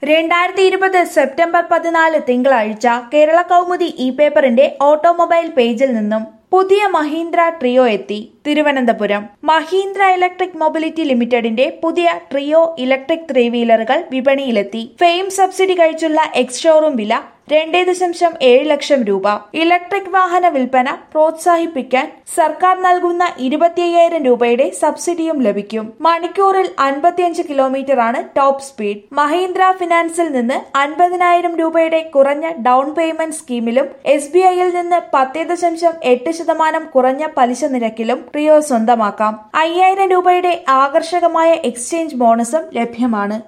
രണ്ടായിരത്തി ഇരുപത് സെപ്റ്റംബർ പതിനാല് തിങ്കളാഴ്ച കേരള കൗമുദി ഇ പേപ്പറിന്റെ ഓട്ടോമൊബൈൽ പേജിൽ നിന്നും പുതിയ മഹീന്ദ്ര ട്രിയോ എത്തി തിരുവനന്തപുരം മഹീന്ദ്ര ഇലക്ട്രിക് മൊബിലിറ്റി ലിമിറ്റഡിന്റെ പുതിയ ട്രിയോ ഇലക്ട്രിക് ത്രീ വീലറുകൾ വിപണിയിലെത്തി ഫെയിം സബ്സിഡി കഴിച്ചുള്ള എക്സ് ഷോറൂം വില രണ്ടേ ദശാംശം ഏഴ് ലക്ഷം രൂപ ഇലക്ട്രിക് വാഹന വിൽപ്പന പ്രോത്സാഹിപ്പിക്കാൻ സർക്കാർ നൽകുന്ന ഇരുപത്തി അയ്യായിരം രൂപയുടെ സബ്സിഡിയും ലഭിക്കും മണിക്കൂറിൽ അൻപത്തിയഞ്ച് കിലോമീറ്റർ ആണ് ടോപ്പ് സ്പീഡ് മഹീന്ദ്ര ഫിനാൻസിൽ നിന്ന് അൻപതിനായിരം രൂപയുടെ കുറഞ്ഞ ഡൗൺ പേയ്മെന്റ് സ്കീമിലും എസ് ബി ഐയിൽ നിന്ന് പത്ത് ദശാംശം എട്ട് ശതമാനം കുറഞ്ഞ പലിശ നിരക്കിലും പ്രിയോ സ്വന്തമാക്കാം അയ്യായിരം രൂപയുടെ ആകർഷകമായ എക്സ്ചേഞ്ച് ബോണസും ലഭ്യമാണ്